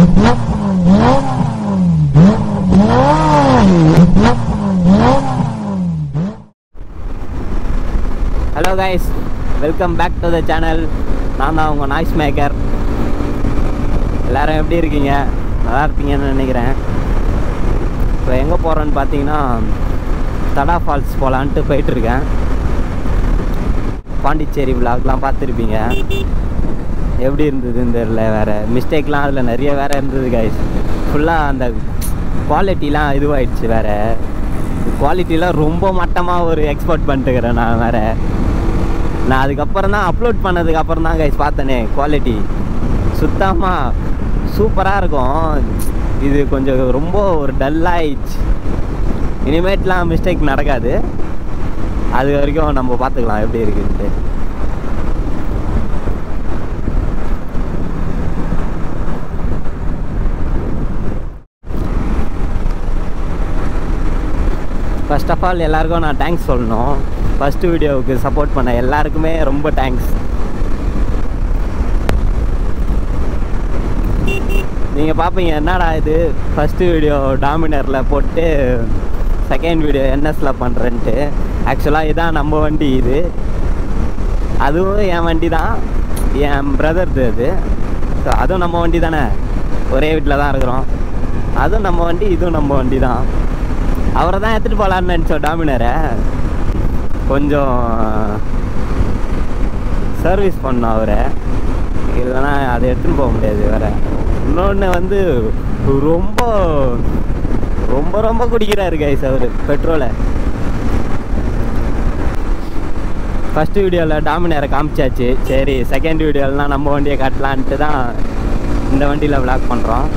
hello guys welcome back to the channel நான் தான் உங்கள் நாய்ஸ் மேக்கர் எல்லாரும் எப்படி இருக்கீங்க நல்லா இருப்பீங்கன்னு நினைக்கிறேன் இப்போ எங்கே போகிறோன்னு பார்த்தீங்கன்னா தடா ஃபால்ஸ் போகலான்ட்டு போயிட்டுருக்கேன் பாண்டிச்சேரி விலாக்லாம் பார்த்துருப்பீங்க எப்படி இருந்ததுன்னு தெரில வேறு மிஸ்டேக்லாம் அதில் நிறைய வேறு இருந்தது கைஸ் ஃபுல்லாக அந்த குவாலிட்டிலாம் இதுவாயிடுச்சு வேறு குவாலிட்டிலாம் ரொம்ப மட்டமாக ஒரு எக்ஸ்போர்ட் பண்ணிட்டுக்கிறேன் நான் வேறு நான் அதுக்கப்புறம் தான் அப்லோட் பண்ணதுக்கு அப்புறம் தான் கைஸ் பார்த்தனே குவாலிட்டி சுத்தமாக சூப்பராக இருக்கும் இது கொஞ்சம் ரொம்ப ஒரு டல்லாகிடுச்சு இனிமேட்லாம் மிஸ்டேக் நடக்காது அது வரைக்கும் நம்ம பார்த்துக்கலாம் எப்படி இருக்குன்ட்டு ஃபர்ஸ்ட் ஆஃப் ஆல் எல்லாருக்கும் நான் தேங்க்ஸ் சொல்லணும் ஃபஸ்ட்டு வீடியோவுக்கு சப்போர்ட் பண்ண எல்லாருக்குமே ரொம்ப தேங்க்ஸ் நீங்கள் பார்ப்பீங்க என்னடா இது ஃபஸ்ட்டு வீடியோ டாமினரில் போட்டு செகண்ட் வீடியோ என்எஸில் பண்ணுறேன்ட்டு ஆக்சுவலாக இதான் நம்ம வண்டி இது அதுவும் என் வண்டி தான் என் பிரதர்து அது ஸோ அதுவும் நம்ம வண்டி தானே ஒரே வீட்டில் தான் இருக்கிறோம் அதுவும் நம்ம வண்டி இதுவும் நம்ம வண்டி தான் அவரை தான் எடுத்துகிட்டு போகலான்னு நினச்சோம் டாமினரை கொஞ்சம் சர்வீஸ் பண்ணோம் அவரை இல்லைன்னா அதை எடுத்துகிட்டு போக முடியாது வேற இன்னொன்று வந்து ரொம்ப ரொம்ப ரொம்ப குடிக்கிறாரு கைஸ் அவர் பெட்ரோலை ஃபஸ்ட்டு வீடியோவில் டாமினரை காமிச்சாச்சு சரி செகண்ட் வீடியோலாம் நம்ம வண்டியை காட்டலான்ட்டு தான் இந்த வண்டியில் விளாக் பண்ணுறோம்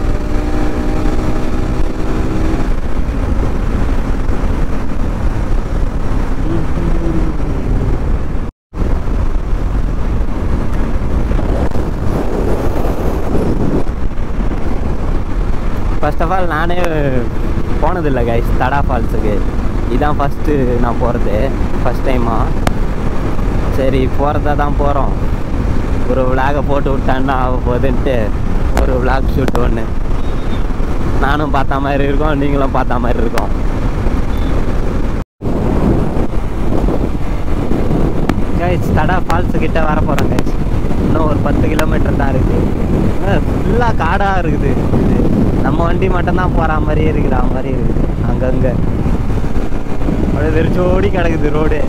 ஃபர்ஸ்ட் ஆஃப் ஆல் நானே போனதில்லை கைஸ் தடா ஃபால்ஸுக்கு இதான் ஃபஸ்ட்டு நான் போகிறது ஃபஸ்ட் டைமாக சரி போகிறதா தான் போகிறோம் ஒரு விளாகை போட்டு விட்டான்னா ஆக போகுதுன்ட்டு ஒரு விளாக் ஷூட் ஒன்று நானும் பார்த்த மாதிரி இருக்கோம் நீங்களும் பார்த்த மாதிரி இருக்கோம் கைஸ் தடா ஃபால்ஸு கிட்ட வர போகிறோம் கைஸ் இன்னும் ஒரு பத்து கிலோமீட்டர் தான் இருக்குது ஃபுல்லாக காடாக இருக்குது இது நம்ம வண்டி மட்டும்தான் போகிற மாதிரியே இருக்குது அது மாதிரி இருக்குது அங்கங்கே அப்படியே வெறிச்சோடி கிடக்குது ரோடு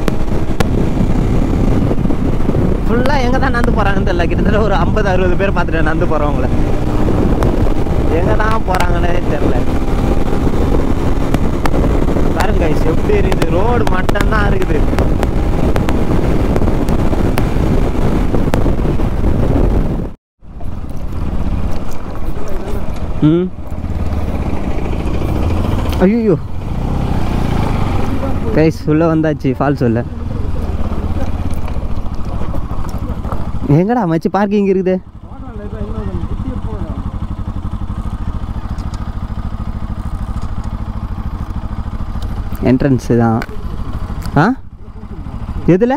ஃபுல்லாக எங்கே தான் நடந்து போகிறாங்கன்னு தெரியல கிட்டத்தட்ட ஒரு ஐம்பது அறுபது பேர் பார்த்துட்டு நடந்து போகிறவங்கள எங்கே தான் போகிறாங்கன்னே தெரில பாருங்க guys, எப்படி இருக்குது ரோடு மட்டும்தான் இருக்குது ம் ஐயோ கைஸ் உள்ளே வந்தாச்சு ஃபால்ஸ் உள்ள எங்கடா மச்சி பார்க்கிங் இருக்குது என்ட்ரன்ஸு தான் ஆ எதில்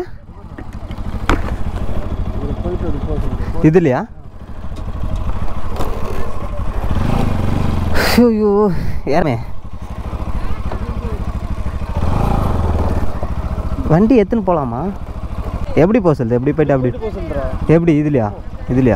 இதுலையா ஐயோ ஏறமே வண்டி எத்துன்னு போகலாமா எப்படி போக சொல்லுது எப்படி போயிட்டு அப்படி எப்படி இதுலையா இதுலையா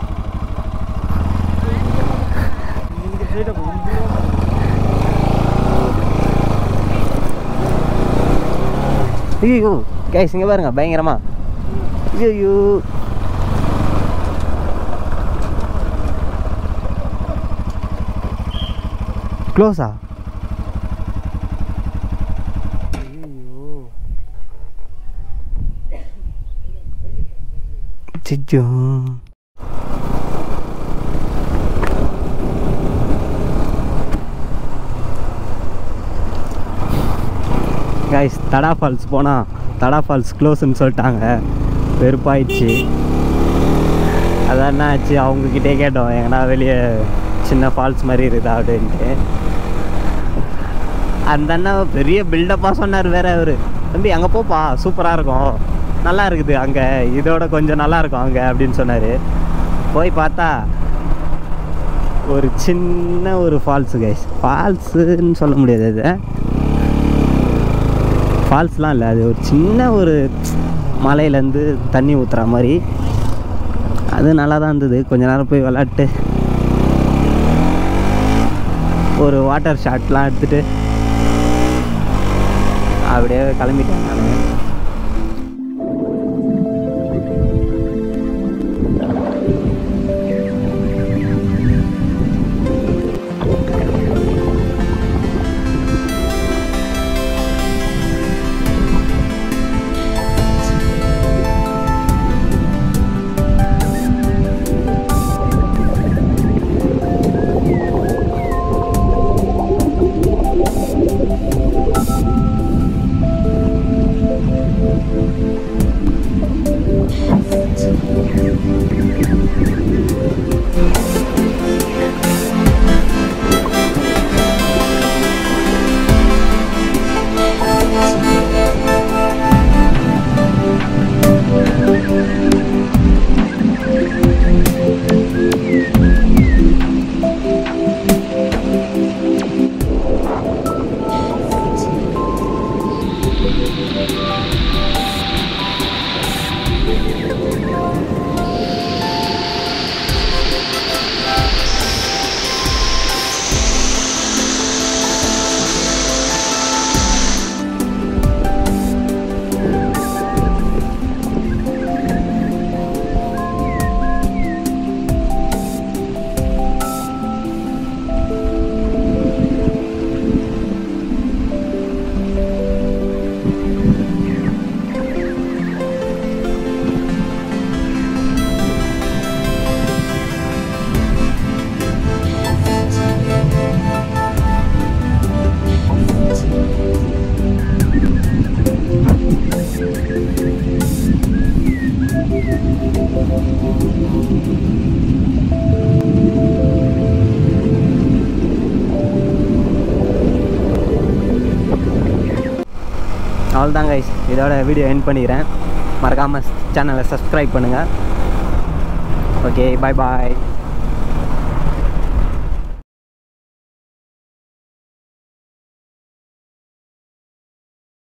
ஐயோ கேஸ் இங்கே பாருங்க பயங்கரமா ஐயோ க்ளோஸா சிச்சோ கைஸ் தடா ஃபால்ஸ் போனால் தடா ஃபால்ஸ் க்ளோஸ்ன்னு சொல்லிட்டாங்க வெறுப்பாயிடுச்சு அதான் என்ன ஆச்சு அவங்கக்கிட்டே கேட்டோம் எங்கன்னா வெளியே சின்ன ஃபால்ஸ் மாதிரி இருக்குதா அப்படின்ட்டு அந்த அண்ணன் பெரிய பில்டப்பாக சொன்னார் வேற அவர் தம்பி அங்கே போப்பா சூப்பராக இருக்கும் நல்லா இருக்குது அங்கே இதோட கொஞ்சம் நல்லா இருக்கும் அங்கே அப்படின்னு சொன்னார் போய் பார்த்தா ஒரு சின்ன ஒரு ஃபால்ஸு கைஸ் ஃபால்ஸுன்னு சொல்ல முடியாது அது ஃபால்ஸ்லாம் இல்லை அது ஒரு சின்ன ஒரு மலையிலேருந்து தண்ணி ஊற்றுற மாதிரி அது நல்லா தான் இருந்தது கொஞ்ச நேரம் போய் விளாட்டு ஒரு வாட்டர் ஷாட்லாம் எடுத்துகிட்டு அப்படியே கிளம்பிட்டேன் நான் அவ்வளோதான் கைஸ் இதோட வீடியோ எண்ட் பண்ணிக்கிறேன் மறக்காமல் சேனலை சப்ஸ்கிரைப் பண்ணுங்கள் ஓகே பாய் பாய்